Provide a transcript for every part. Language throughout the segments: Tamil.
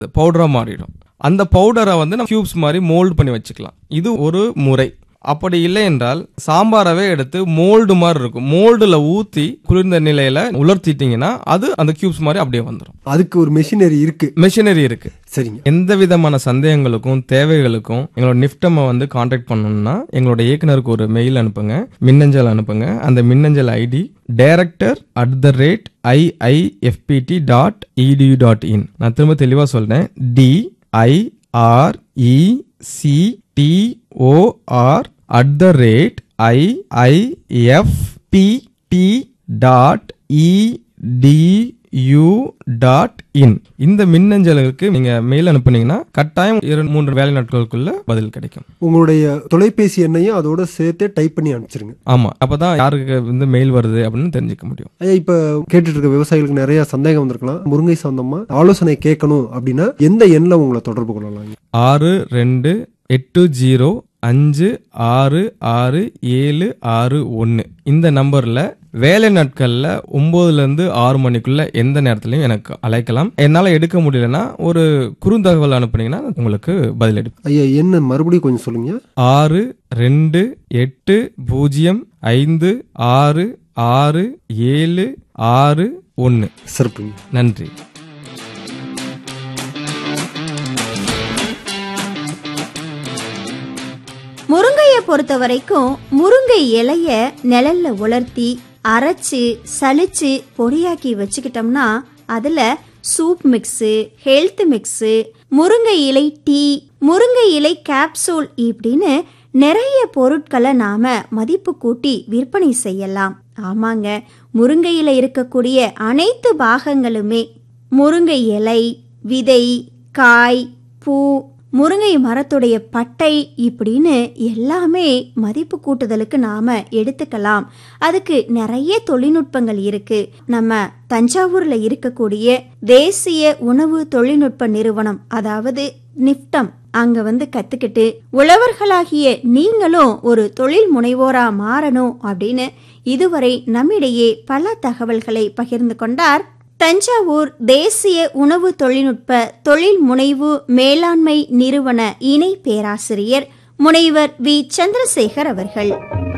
பவுடரா மாறிடும் அந்த பவுடரை வந்து நம்ம கியூப்ஸ் மாதிரி மோல்ட் பண்ணி வச்சுக்கலாம் இது ஒரு முறை அப்படி இல்லை என்றால் சாம்பாரவே எடுத்து மோல்டு மாதிரி இருக்கும் மோல்டுல ஊத்தி குளிர்ந்த நிலையில உலர்த்திட்டீங்கன்னா அது அந்த கியூப்ஸ் மாதிரி அப்படியே வந்துடும் அதுக்கு ஒரு மெஷினரி இருக்கு மெஷினரி இருக்கு சரிங்க எந்த விதமான சந்தேகங்களுக்கும் தேவைகளுக்கும் எங்களோட நிஃப்டமை வந்து காண்டாக்ட் பண்ணணும்னா எங்களோட இயக்குனருக்கு ஒரு மெயில் அனுப்புங்க மின்னஞ்சல் அனுப்புங்க அந்த மின்னஞ்சல் ID director at the rate IIFT dot edu dot in நான் திரும்ப தெளிவா சொல்றேன் D I R E C T O R at the rate IIFT dot edu dot in இந்த மின்னஞ்சலுக்கு நீங்க மெயில் அனுப்புனீங்கன்னா கட்டாயம் இரண்டு மூன்று வேலை நாட்களுக்குள்ள பதில் கிடைக்கும் உங்களுடைய தொலைபேசி எண்ணையும் அதோட சேர்த்தே டைப் பண்ணி அனுப்பிச்சிருங்க ஆமா அப்பதான் யாருக்கு வந்து மெயில் வருது அப்படின்னு தெரிஞ்சுக்க முடியும் ஐயா இப்ப கேட்டுட்டு இருக்க விவசாயிகளுக்கு நிறைய சந்தேகம் வந்திருக்கலாம் முருங்கை சம்பந்தமா ஆலோசனை கேட்கணும் அப்படின்னா எந்த எண்ணில் உங்களை தொடர்பு கொள்ளலாம் ஆறு ரெண்டு எட்டு ஜீரோ அஞ்சு ஆறு ஆறு ஏழு ஆறு ஒன்று இந்த நம்பர்ல வேலை நாட்கள்ல ஒன்பதுல இருந்து ஆறு மணிக்குள்ள எந்த நேரத்திலையும் எனக்கு அழைக்கலாம் என்னால எடுக்க முடியலன்னா ஒரு குறுந்தகவல் அனுப்புனீங்கன்னா உங்களுக்கு பதில் எடுப்பேன் ஐயா என்ன மறுபடியும் கொஞ்சம் சொல்லுங்க ஆறு ரெண்டு எட்டு பூஜ்ஜியம் ஐந்து ஆறு ஆறு ஏழு ஆறு ஒன்று சிறப்புங்க நன்றி முருங்கைய பொறுத்த வரைக்கும் முருங்கை இலைய நிழல்ல உலர்த்தி அரைச்சு சலிச்சு பொடியாக்கி வச்சுக்கிட்டோம்னா அதுல சூப் மிக்ஸு ஹெல்த் மிக்ஸு முருங்கை இலை டீ முருங்கை இலை கேப்சூல் இப்படின்னு நிறைய பொருட்களை நாம மதிப்பு கூட்டி விற்பனை செய்யலாம் ஆமாங்க முருங்கையில இருக்கக்கூடிய அனைத்து பாகங்களுமே முருங்கை இலை விதை காய் பூ முருங்கை மரத்துடைய பட்டை இப்படின்னு எல்லாமே மதிப்பு கூட்டுதலுக்கு நாம எடுத்துக்கலாம் அதுக்கு நிறைய தொழில்நுட்பங்கள் இருக்கு நம்ம தஞ்சாவூர்ல இருக்கக்கூடிய தேசிய உணவு தொழில்நுட்ப நிறுவனம் அதாவது நிப்டம் அங்க வந்து கத்துக்கிட்டு உழவர்களாகிய நீங்களும் ஒரு தொழில் முனைவோரா மாறணும் அப்படின்னு இதுவரை நம்மிடையே பல தகவல்களை பகிர்ந்து கொண்டார் தஞ்சாவூர் தேசிய உணவு தொழில்நுட்ப தொழில் முனைவு மேலாண்மை நிறுவன இணை பேராசிரியர் முனைவர் வி சந்திரசேகர் அவர்கள்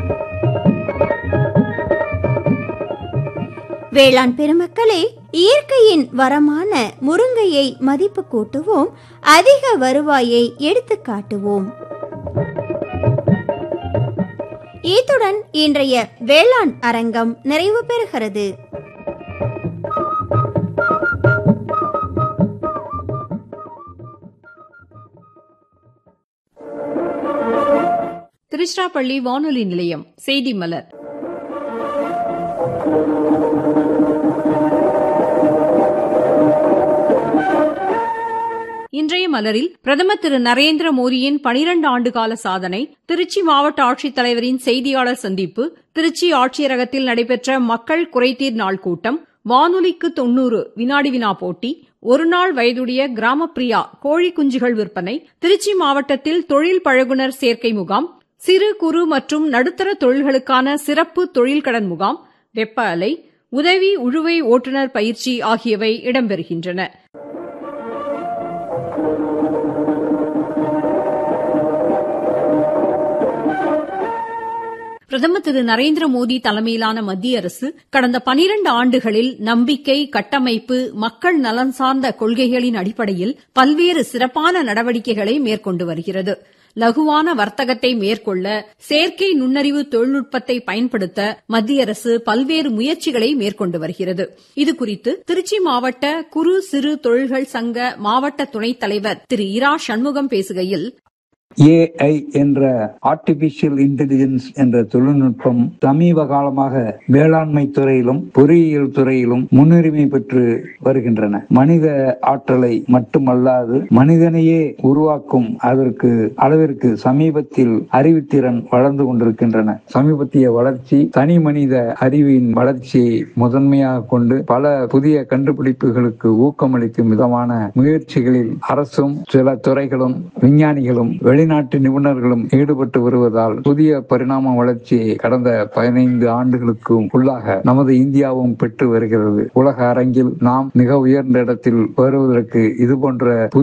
வேளாண் பெருமக்களே இயற்கையின் வரமான முருங்கையை மதிப்பு கூட்டுவோம் அதிக வருவாயை எடுத்து காட்டுவோம் இத்துடன் இன்றைய வேளாண் அரங்கம் நிறைவு பெறுகிறது திருச்சிராப்பள்ளி வானொலி நிலையம் செய்தி மலர் இன்றைய மலரில் பிரதமர் திரு நரேந்திர மோடியின் பனிரண்டு ஆண்டுகால சாதனை திருச்சி மாவட்ட ஆட்சித்தலைவரின் செய்தியாளர் சந்திப்பு திருச்சி ஆட்சியரகத்தில் நடைபெற்ற மக்கள் குறைதீர் நாள் கூட்டம் வானொலிக்கு தொன்னூறு வினாடி வினா போட்டி ஒருநாள் வயதுடைய கிராமப்பிரியா கோழி குஞ்சுகள் விற்பனை திருச்சி மாவட்டத்தில் தொழில் பழகுனர் சேர்க்கை முகாம் சிறு குறு மற்றும் நடுத்தர தொழில்களுக்கான சிறப்பு தொழில் கடன் முகாம் வெப்ப அலை உதவி உழுவை ஓட்டுநர் பயிற்சி ஆகியவை இடம்பெறுகின்றன பிரதமர் திரு நரேந்திர மோடி தலைமையிலான மத்திய அரசு கடந்த பனிரண்டு ஆண்டுகளில் நம்பிக்கை கட்டமைப்பு மக்கள் நலன் சார்ந்த கொள்கைகளின் அடிப்படையில் பல்வேறு சிறப்பான நடவடிக்கைகளை மேற்கொண்டு வருகிறது லகுவான வர்த்தகத்தை மேற்கொள்ள செயற்கை நுண்ணறிவு தொழில்நுட்பத்தை பயன்படுத்த மத்திய அரசு பல்வேறு முயற்சிகளை மேற்கொண்டு வருகிறது இதுகுறித்து திருச்சி மாவட்ட குறு சிறு தொழில்கள் சங்க மாவட்ட துணைத் தலைவர் திரு இரா சண்முகம் பேசுகையில் ஏஐ என்ற ஆர்டிபிஷியல் இன்டெலிஜென்ஸ் என்ற தொழில்நுட்பம் சமீப காலமாக வேளாண்மை துறையிலும் பொறியியல் துறையிலும் முன்னுரிமை பெற்று வருகின்றன மனித ஆற்றலை மட்டுமல்லாது மனிதனையே உருவாக்கும் அதற்கு அளவிற்கு சமீபத்தில் அறிவுத்திறன் வளர்ந்து கொண்டிருக்கின்றன சமீபத்திய வளர்ச்சி தனி மனித அறிவின் வளர்ச்சியை முதன்மையாக கொண்டு பல புதிய கண்டுபிடிப்புகளுக்கு ஊக்கமளிக்கும் விதமான முயற்சிகளில் அரசும் சில துறைகளும் விஞ்ஞானிகளும் வெளி வெளிநாட்டு நிபுணர்களும் ஈடுபட்டு வருவதால் புதிய பரிணாம வளர்ச்சியை கடந்த பதினைந்து ஆண்டுகளுக்கும் உள்ளாக நமது இந்தியாவும் பெற்று வருகிறது உலக அரங்கில் நாம் மிக உயர்ந்த இடத்தில் வருவதற்கு இது போன்ற